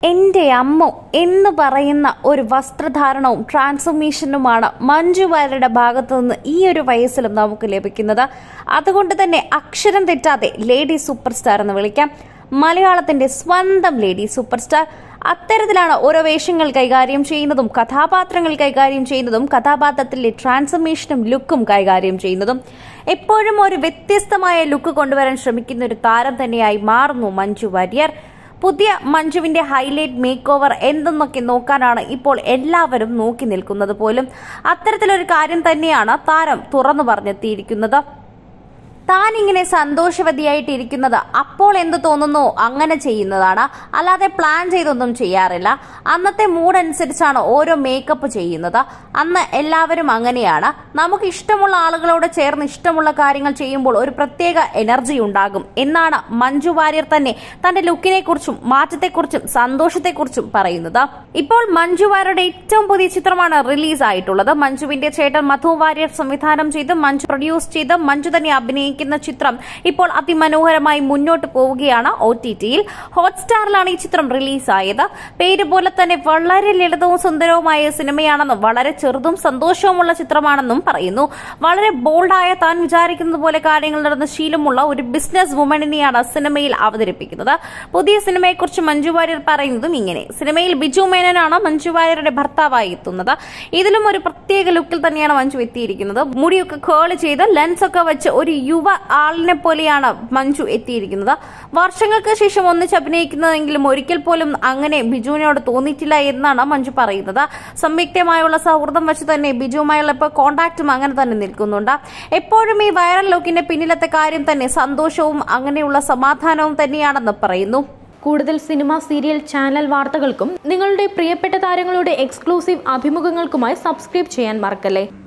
എൻ്റെ അമ്മ എന്ന് പറയുന്ന ഒരു വസ്ത്രധാരണവും ട്രാൻസ്ഫോർമേഷനുമാണ് മഞ്ജു വാര്യരുടെ ഭാഗത്തു നിന്ന് ഈ ഒരു വയസ്സിലും നമുക്ക് ലഭിക്കുന്നത് അതുകൊണ്ട് തന്നെ അക്ഷരം തെറ്റാതെ ലേഡി സൂപ്പർ സ്റ്റാർ എന്ന് വിളിക്കാം മലയാളത്തിന്റെ സ്വന്തം ലേഡി സൂപ്പർ സ്റ്റാർ അത്തരത്തിലാണ് ഓരോ വേഷങ്ങൾ കൈകാര്യം ചെയ്യുന്നതും കഥാപാത്രങ്ങൾ കൈകാര്യം ചെയ്യുന്നതും കഥാപാത്രത്തിലെ ട്രാൻസ്ഫർമേഷനും ലുക്കും കൈകാര്യം ചെയ്യുന്നതും എപ്പോഴും ഒരു വ്യത്യസ്തമായ ലുക്ക് കൊണ്ടുവരാൻ ശ്രമിക്കുന്ന ഒരു താരം തന്നെയായി മാറുന്നു മഞ്ജു വാര്യർ പുതിയ മഞ്ജുവിന്റെ ഹൈലൈറ്റ് മേക്ക് ഓവർ എന്തെന്നൊക്കെ നോക്കാനാണ് ഇപ്പോൾ എല്ലാവരും നോക്കി നിൽക്കുന്നത് പോലും അത്തരത്തിലൊരു കാര്യം തന്നെയാണ് താരം തുറന്നു പറഞ്ഞെത്തിയിരിക്കുന്നത് താൻ ഇങ്ങനെ സന്തോഷവതിയായിട്ടിരിക്കുന്നത് അപ്പോൾ എന്ത് തോന്നുന്നോ അങ്ങനെ ചെയ്യുന്നതാണ് അല്ലാതെ പ്ലാൻ ചെയ്തൊന്നും ചെയ്യാറില്ല അന്നത്തെ മൂഡ് അനുസരിച്ചാണ് ഓരോ മേക്കപ്പ് ചെയ്യുന്നത് അന്ന് എല്ലാവരും അങ്ങനെയാണ് നമുക്ക് ഇഷ്ടമുള്ള ആളുകളോട് ചേർന്ന് ഇഷ്ടമുള്ള കാര്യങ്ങൾ ചെയ്യുമ്പോൾ ഒരു പ്രത്യേക എനർജി ഉണ്ടാകും എന്നാണ് മഞ്ജു വാര്യർ തന്നെ തന്റെ ലുക്കിനെ കുറിച്ചും മാറ്റത്തെക്കുറിച്ചും സന്തോഷത്തെക്കുറിച്ചും പറയുന്നത് ഇപ്പോൾ മഞ്ജു വാര്യരുടെ ഏറ്റവും പുതിയ ചിത്രമാണ് റിലീസ് ആയിട്ടുള്ളത് മഞ്ജുവിന്റെ ചേട്ടൻ മധു വാര്യർ സംവിധാനം ചെയ്ത് മഞ്ജു പ്രൊഡ്യൂസ് ചെയ്ത് മഞ്ജു തന്നെ അഭിനയിക്കുന്ന ചിത്രം ഇപ്പോൾ അതിമനോഹരമായി മുന്നോട്ട് പോവുകയാണ് ഒ ടി ടിയിൽ ഹോട്ട്സ്റ്റാറിലാണ് ഈ ചിത്രം റിലീസായത് പേര് പോലെ തന്നെ വളരെ ലളിതവും സുന്ദരവുമായ സിനിമയാണെന്നും വളരെ ചെറുതും സന്തോഷവുമുള്ള ചിത്രമാണെന്നും പറയുന്നു വളരെ ബോൾഡായ താൻ വിചാരിക്കുന്നത് പോലെ കാര്യങ്ങൾ നടന്ന ശീലമുള്ള ഒരു ബിസിനസ് വുമണിനെയാണ് സിനിമയിൽ അവതരിപ്പിക്കുന്നത് പുതിയ സിനിമയെക്കുറിച്ച് മഞ്ജു വാര്യർ പറയുന്നതും ഇങ്ങനെ സിനിമയിൽ ബിജു മേനനാണ് മഞ്ജു വാര്യരുടെ ഭർത്താവായി എത്തുന്നത് ഇതിലും ഒരു പ്രത്യേക ലുക്കിൽ തന്നെയാണ് മഞ്ജു എത്തിയിരിക്കുന്നത് മുടിയൊക്കെ കേള് ചെയ്ത് ലെൻസ് ഒക്കെ വെച്ച് ഒരു യുവ ആളിനെ പോലെയാണ് മഞ്ജു എത്തിയിരിക്കുന്നത് വർഷങ്ങൾക്ക് ശേഷം ഒന്നിച്ച് അഭിനയിക്കുന്നതെങ്കിലും ഒരിക്കൽ പോലും അങ്ങനെ ബിജുവിനോട് തോന്നിയിട്ടില്ല എന്നാണ് മഞ്ജു പറയുന്നത് സംയുക്തമായുള്ള സൗഹൃദം വെച്ച് തന്നെ ബിജുവുമായുള്ള ഇപ്പോൾ കോണ്ടാക്റ്റും അങ്ങനെ തന്നെ നിൽക്കുന്നുണ്ട് എപ്പോഴും ഈ വൈറൽ ലുക്കിന്റെ പിന്നിലത്തെ കാര്യം തന്നെ സന്തോഷവും അങ്ങനെയുള്ള സമാധാനവും തന്നെയാണെന്ന് പറയുന്നു കൂടുതൽ സിനിമ സീരിയൽ ചാനൽ വാർത്തകൾക്കും നിങ്ങളുടെ പ്രിയപ്പെട്ട താരങ്ങളുടെ എക്സ്ക്ലൂസീവ് അഭിമുഖങ്ങൾക്കുമായി സബ്സ്ക്രൈബ് ചെയ്യാൻ മറക്കല്ലേ